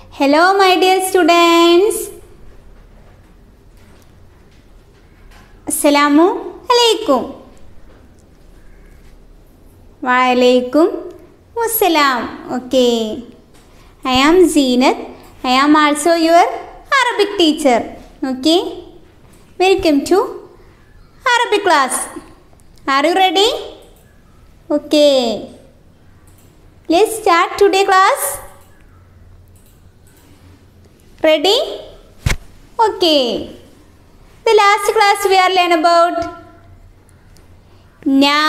Hello, my dear students. Assalamu alaikum. Wa alaikum wassalam. Okay. I am Zeenat. I am also your Arabic teacher. Okay. Welcome to Arabic class. Are you ready? Okay. Let's start today class. Ready? Okay. The last class we are learn about Na.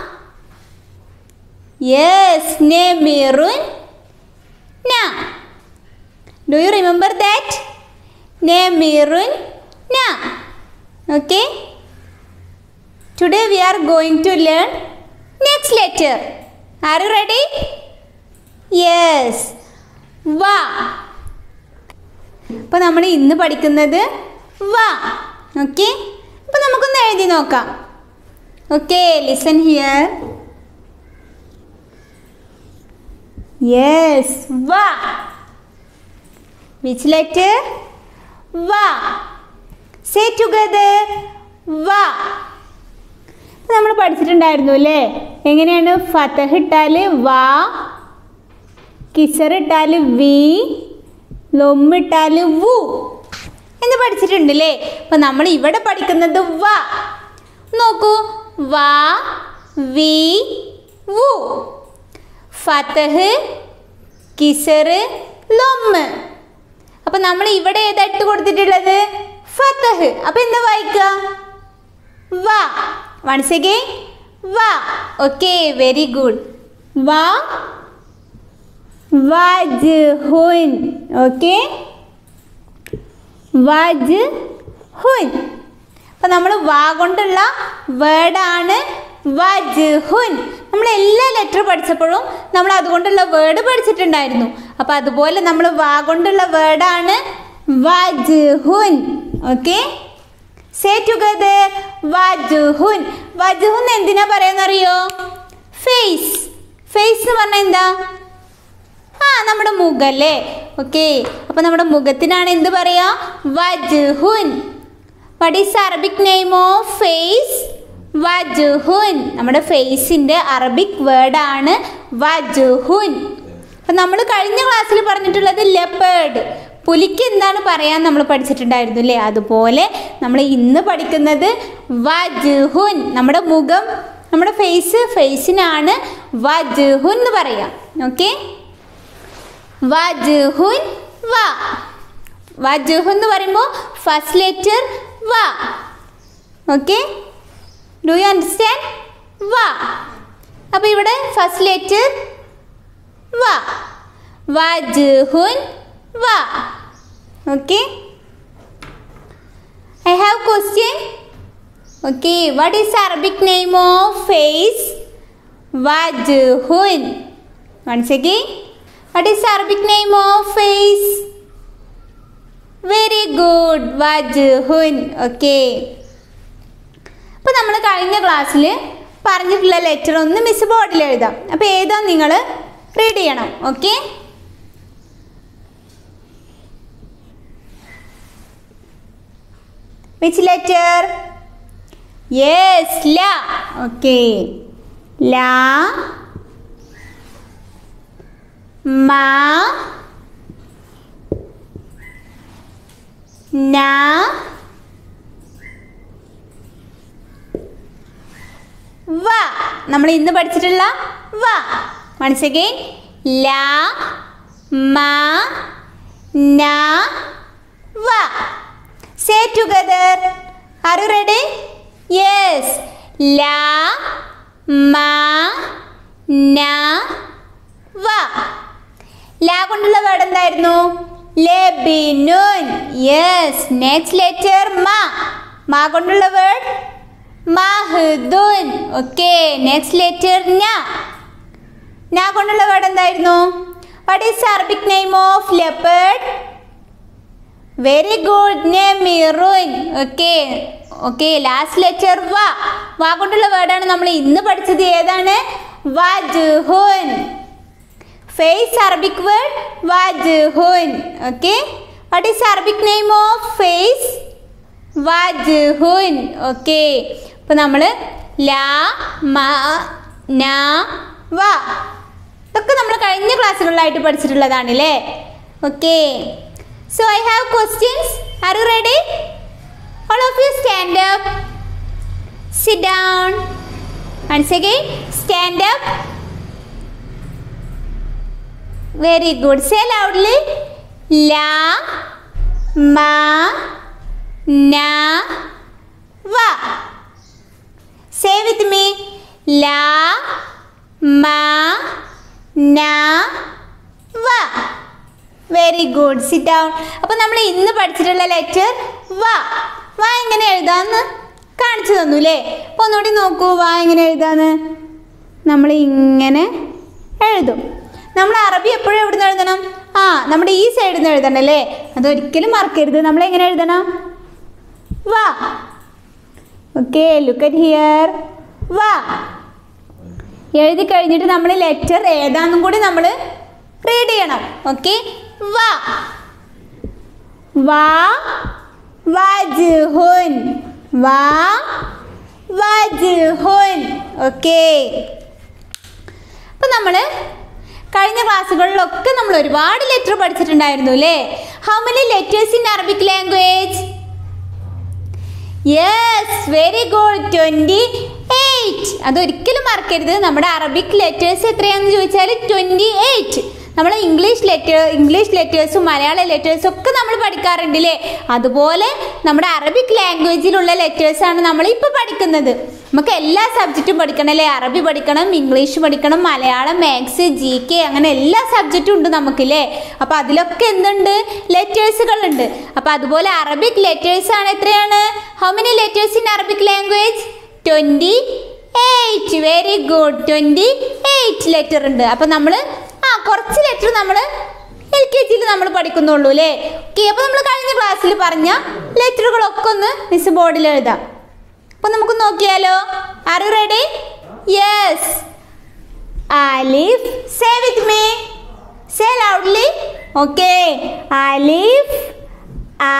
Yes, Nemirun. Na. Do you remember that? Nemirun. Na. Okay. Today we are going to learn next letter. Are you ready? Yes. Va. അപ്പോൾ നമ്മൾ ഇന്ന് പഠിക്കുന്നത് വാ okay അപ്പോൾ നമുക്കൊന്ന് എഴുതി നോക്കാം okay listen here yes വാ വിച്ച് ലെറ്റർ വാ സേ ടുഗദർ വാ നമ്മൾ പഠിച്ചിട്ടുണ്ടായിരുന്നു അല്ലേ എങ്ങനെയാണ് ഫതഹ് ഇട്ടാൽ വാ കിസർ ഇട്ടാൽ വി ലൊമ്മിട്ടാൽ വു എന്ന് പഠിച്ചിട്ടുണ്ട് അല്ലേ അപ്പൊ നമ്മൾ ഇവിടെ പഠിക്കുന്നത് വ നോക്കൂ വാ വി വു ഫതഹ് കിസർ ലൊമ്മ് അപ്പൊ നമ്മൾ ഇവിടെ ഏതാ ഇട്ട് കൊടുത്തിട്ടുള്ളത് ഫതഹ് അപ്പൊ എന്താ വായിക്കുക വാ വൺസ് അഗൈൻ വാ ഓക്കെ വെരി ഗുഡ് വാ വജ്ഹുൻ ഓക്കെ വജ്ഹുൻ അപ്പം നമ്മൾ വാ കൊണ്ടുള്ള വേർഡാണ് വജ്ഹുൻ നമ്മൾ എല്ലാ ലെറ്റർ പഠിച്ചപ്പോഴും നമ്മൾ അതുകൊണ്ടുള്ള വേർഡ് പഠിച്ചിട്ടുണ്ടായിരുന്നു അപ്പം അതുപോലെ നമ്മൾ വാ കൊണ്ടുള്ള വേർഡാണ് വജ്ഹുൻ ഓക്കെ സേ ടുഗദർ വജ്ഹുൻ വജ്ഹുൻ എന്തിനാ പറയാന്നറിയോ ഫേസ് ഫേസ് എന്ന് പറഞ്ഞാൽ എന്താ ആ നമ്മുടെ മുഖം അല്ലേ ഓക്കെ അപ്പൊ നമ്മുടെ മുഖത്തിനാണ് എന്ത് പറയാ വജ്ഹുൻ what is Arabic name of face വജ്ഹുൻ നമ്മുടെ ഫേസിന്റെ അറബിക് വേർഡാണ് വജ്ഹുൻ അപ്പൊ നമ്മൾ കഴിഞ്ഞ ക്ലാസ്സിൽ പറഞ്ഞിട്ടുള്ളത് ലെപ്പേർഡ് പുലിക്ക് എന്താണ് പറയാൻ നമ്മൾ പഠിച്ചിട്ടുണ്ടായിരുന്നു അല്ലേ അതുപോലെ നമ്മൾ ഇന്ന് പഠിക്കുന്നത് വജ്ഹുൻ നമ്മുടെ മുഖം നമ്മുടെ ഫേസ് ഫേസിനാണ് വജ്ഹുൻ എന്ന് പറയാം ഓക്കെ വജ്ഹുൻ വ വജ്ഹു എന്ന് പറയുമ്പോൾ ഫസ്റ്റ് ലെറ്റർ വ ഓക്കെ ഡു യു അണ്ടർസ്റ്റാൻഡ് വ അപ്പോൾ ഇവിടെ ഫസ്റ്റ് ലെറ്റർ വ വജ്ഹുൻ വ okay I have question okay what is Arabic name of face വജ്ഹുൻ once again What is Arabic name of face? Very good. വജ്ഹുൻ ഓക്കെ അപ്പോൾ നമ്മൾ കഴിഞ്ഞ ക്ലാസ്സിൽ പറഞ്ഞിട്ടുള്ള ലെറ്റർ ഒന്ന് മിസ് ബോർഡിൽ എഴുതാം അപ്പോൾ ഏതാ നിങ്ങൾ റീഡ് ചെയ്യണം ഓക്കെ വിച്ച് ലെറ്റർ യെസ് ല ഓക്കെ ലാ ma na വ നമ്മൾ ഇന്ന് പഠിച്ചിട്ടുള്ള വ വൺസ് അഗൈൻ ല മ ന വ say together are you ready yes ല മ ന വ ലാ കൊണ്ടുള്ള വേർഡ് എന്തായിരുന്നു ലബിനുൻ യെസ് നെക്സ്റ്റ് ലെറ്റർ മാ മാ കൊണ്ടുള്ള വേർഡ് മഹ്ദുൻ ഓക്കെ നെക്സ്റ്റ് ലെറ്റർ ഞ ഞാ കൊണ്ടുള്ള വേർഡ് എന്തായിരുന്നു what is Arabic name of leopard very good നെമിറുൻ ഓക്കെ ഓക്കെ ലാസ്റ്റ് ലെറ്റർ വ വാ കൊണ്ടുള്ള വേർഡാണ് നമ്മൾ ഇന്ന് പഠിച്ചത് ഏതാണ് വജ്ഹുൻ ഫേസ് അറബിക് വേർഡ് വജ്ഹുൻ okay what is Arabic name of face വജ്ഹുൻ ഓക്കെ അപ്പോൾ നമ്മൾ ലാ മ ന വ ഇതൊക്കെ നമ്മൾ കഴിഞ്ഞ ക്ലാസ്സുകളിലായിട്ട് പഠിച്ചിട്ടുള്ളതാണ് അല്ലേ okay so I have questions are you ready all of you stand up sit down once again stand up very good say loudly ലാ മ ന വ സേ വിത്ത് മീ ലാ മ ന വ വെരി ഗുഡ് സിറ്റ് ഡൗൺ അപ്പോൾ നമ്മൾ ഇന്ന് പഠിച്ചിട്ടുള്ള ലെറ്റർ വ വ എങ്ങനെ എഴുതാമെന്ന് കാണിച്ചു തന്നു അല്ലേ അപ്പോൾ ഒന്നുകൂടി നോക്കൂ വ എങ്ങനെ എഴുതാന്ന് നമ്മൾ ഇങ്ങനെ എഴുതും നമ്മൾ അറബി എപ്പോഴും എവിടെ നിന്ന് എഴുതണം ആ നമ്മുടെ ഈ സൈഡിൽ നിന്ന് എഴുതണം അല്ലേ അതൊരിക്കലും മറക്കരുത് നമ്മൾ എങ്ങനെ എഴുതണം വാ ഓക്കെ ലുക്ക് അറ്റ് ഹിയർ വാ എഴുതി കഴിഞ്ഞിട്ട് നമ്മൾ ലെറ്റർ ഏതാന്നും കൂടി നമ്മൾ റീഡ് ചെയ്യണം ഓക്കെ വാ വാ വജ്ഹുൻ വാ വജ്ഹുൻ ഓക്കെ അപ്പം നമ്മൾ കഴിഞ്ഞ ക്ലാസ്സുകളിലൊക്കെ നമ്മൾ ഒരുപാട് ലെറ്റർ പഠിച്ചിട്ടുണ്ടായിരുന്നു അല്ലേ how many letters in Arabic language yes very good twenty eight അതൊരിക്കലും മറക്കരുത് നമ്മുടെ അറബിക് ലെറ്റേഴ്സ് എത്രയാണെന്ന് ചോദിച്ചാൽ ട്വൻറ്റി എയ്റ്റ് നമ്മൾ ഇംഗ്ലീഷ് ലെറ്റർ ഇംഗ്ലീഷ് ലെറ്റേഴ്സും മലയാള ലെറ്റേഴ്സും ഒക്കെ നമ്മൾ പഠിക്കാറുണ്ട് അല്ലേ അതുപോലെ നമ്മുടെ അറബിക് ലാംഗ്വേജിലുള്ള ലെറ്റേഴ്സാണ് നമ്മൾ ഇപ്പോൾ പഠിക്കുന്നത് നമുക്ക് എല്ലാ സബ്ജക്റ്റും പഠിക്കണം അല്ലേ അറബി പഠിക്കണം ഇംഗ്ലീഷ് പഠിക്കണം മലയാളം മാത്സ് ജി കെ അങ്ങനെ എല്ലാ സബ്ജക്റ്റും ഉണ്ട് നമുക്കില്ലേ അപ്പോൾ അതിലൊക്കെ എന്തുണ്ട് ലെറ്റേഴ്സുകളുണ്ട് അപ്പോൾ അതുപോലെ അറബിക് ലെറ്റേഴ്സ് ആണ് എത്രയാണ് how many letters in Arabic language twenty eight very good twenty eight letter ഉണ്ട് അപ്പോൾ നമ്മൾ ആ കുറച്ച് ലെറ്റർ നമ്മൾ എൽ കെ ജിയിൽ നമ്മൾ പഠിക്കുന്നുള്ളൂ അല്ലേ ഓക്കെ അപ്പോൾ നമ്മൾ കഴിഞ്ഞ ക്ലാസ്സിൽ പറഞ്ഞ ലെറ്ററുകളൊക്കെ ഒന്ന് മിസ് ബോർഡിൽ എഴുതാം അപ്പോൾ നമുക്ക് നോക്കിയാലോ ആർ യു റെഡി യെസ് അലിഫ് say with me say loudly okay അലിഫ് ആ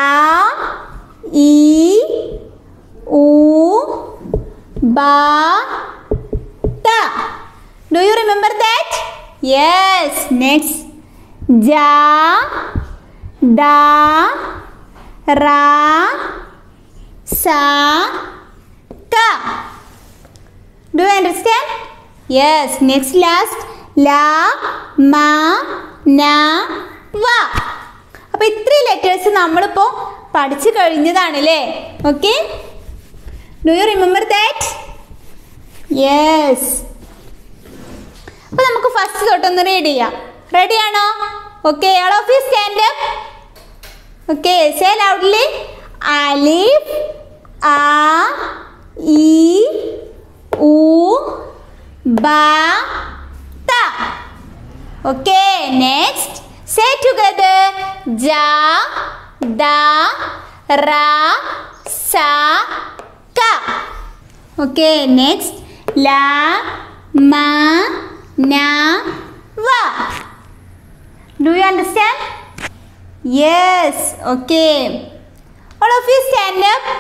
ഇ ഉ ba ta do you remember that yes next ja da ra sa ka do you understand yes next last la ma na wa അപ്പോൾ ഇത്രയും letters നമ്മളിപ്പോൾ പഠിച്ചു കഴിഞ്ഞതാണ് അല്ലേ okay do you remember that yes അപ്പോൾ നമുക്ക് ഫസ്റ്റ് തൊട്ടൊന്ന് read ചെയ്യാം റെഡി ആണോ okay all of you stand up okay say loudly അലിഫ് ആ ഇ ഉ ബ ത ഓക്കെ നെക്സ്റ്റ് സേ ടുഗദർ ജ ദ റ സ ക ഓക്കെ നെക്സ്റ്റ് ല മ ന വ do you understand yes okay all of you stand up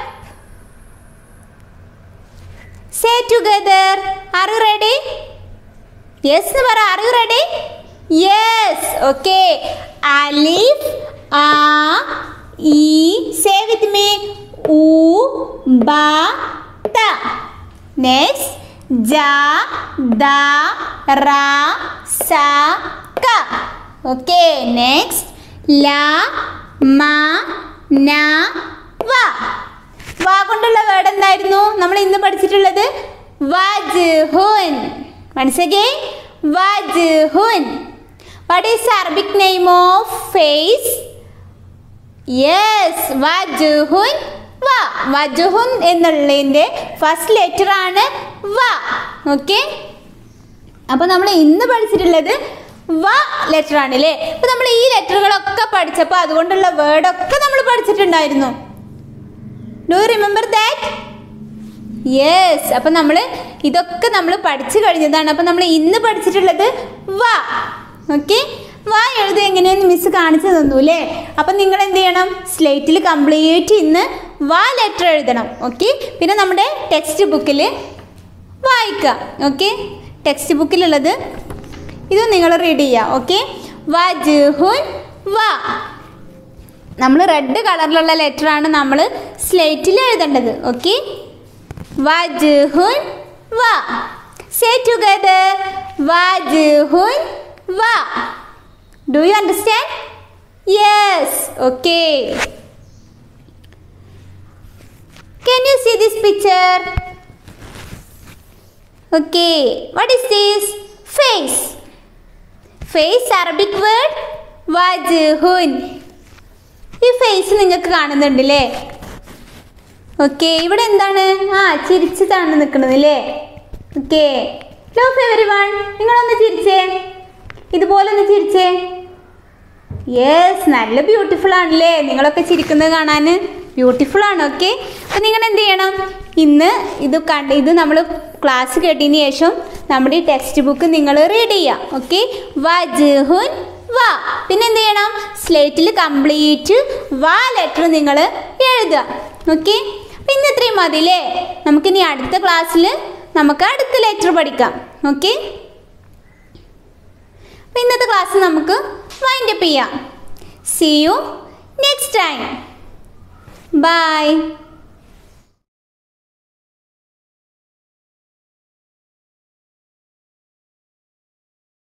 say together are you ready yes എന്ന് പറ are you ready yes okay അലിഫ് ആ ഇ സേ വിത്ത് മീ ഉ ബ ത നെക്സ്റ്റ് ജ ദ റ സ ക ഓക്കെ നെക്സ്റ്റ് ല മ ന വ വാ കൊണ്ടുള്ള വേർഡ് എന്തായിരുന്നു നമ്മൾ ഇന്ന് പഠിച്ചിട്ടുള്ളത് വജ്ഹുൻ വൺസ് അഗൈൻ വജ്ഹുൻ what is Arabic name of face yes വജ്ഹുൻ വ വജ്ഹുൻ എന്നുള്ളതിൻ്റെ ഫസ്റ്റ് ലെറ്റർ ആണ് വ ഓക്കെ അപ്പോൾ നമ്മൾ ഇന്ന് പഠിച്ചിട്ടുള്ളത് വ ലെറ്റർ ആണ് അല്ലേ അപ്പോൾ നമ്മൾ ഈ ലെറ്ററുകളൊക്കെ പഠിച്ചപ്പോൾ അതുകൊണ്ടുള്ള വേർഡൊക്കെ നമ്മൾ പഠിച്ചിട്ടുണ്ടായിരുന്നു do you remember that yes അപ്പം നമ്മൾ ഇതൊക്കെ നമ്മൾ പഠിച്ചു കഴിഞ്ഞതാണ് അപ്പം നമ്മൾ ഇന്ന് പഠിച്ചിട്ടുള്ളത് വ ഓക്കെ വാ എഴുതുക എങ്ങനെയെന്ന് മിസ് കാണിച്ചു തന്നു അല്ലേ അപ്പം നിങ്ങൾ എന്ത് ചെയ്യണം സ്ലേറ്റിൽ കംപ്ലീറ്റ് ഇന്ന് വാ ലെറ്റർ എഴുതണം ഓക്കെ പിന്നെ നമ്മുടെ ടെക്സ്റ്റ് ബുക്കിൽ വായിക്കുക ഓക്കെ ടെക്സ്റ്റ് ബുക്കിലുള്ളത് ഇത് നിങ്ങൾ റീഡ് ചെയ്യുക ഓക്കെ വജുഹുൻ വാ നമ്മൾ റെഡ് കളറിലുള്ള ലെറ്ററാണ് നമ്മൾ സ്ലേറ്റിൽ എഴുതേണ്ടത് ഓക്കെ വജുഹുൻ വാ സേ ടുഗദർ വജുഹുൻ വാ do you understand yes okay Can you see this picture? Okay, what is this? Face. Face Arabic word wajhun. ഈ ഫേസ് നിങ്ങൾക്ക് കാണുന്നുണ്ടല്ലേ ഓക്കെ ഇവിടെ എന്താണ് ആ ചിരിച്ചതാണ് നിൽക്കുന്നത് അല്ലേ ഓക്കെ ലോ എവരി വൺ നിങ്ങളൊന്ന് ചിരിച്ചേ ഇതുപോലെ ഒന്ന് ചിരിച്ചേ യെസ് നല്ല ബ്യൂട്ടിഫുൾ ആണല്ലേ നിങ്ങളൊക്കെ ചിരിക്കുന്നത് കാണാൻ ബ്യൂട്ടിഫുൾ ആണ് ഓക്കെ അപ്പം നിങ്ങൾ എന്ത് ചെയ്യണം ഇന്ന് ഇത് കണ്ട് ഇത് നമ്മൾ ക്ലാസ് കേട്ടതിന് ശേഷം നമ്മുടെ ഈ ടെക്സ്റ്റ് ബുക്ക് നിങ്ങൾ റീഡ് ചെയ്യുക ഓക്കെ വജുഹുൻ വാ പിന്നെ എന്ത് ചെയ്യണം സ്ലേറ്റിൽ കംപ്ലീറ്റ് വാ ലെറ്റർ നിങ്ങൾ എഴുതുക ഓക്കെ അപ്പം ഇന്ന് ഇത്രയും മതി അല്ലേ നമുക്കിനി അടുത്ത ക്ലാസ്സിൽ നമുക്ക് അടുത്ത ലെറ്റർ പഠിക്കാം ഓക്കെ അപ്പം ഇന്നത്തെ ക്ലാസ് നമുക്ക് വൈൻഡപ്പ് ചെയ്യാം see you next time by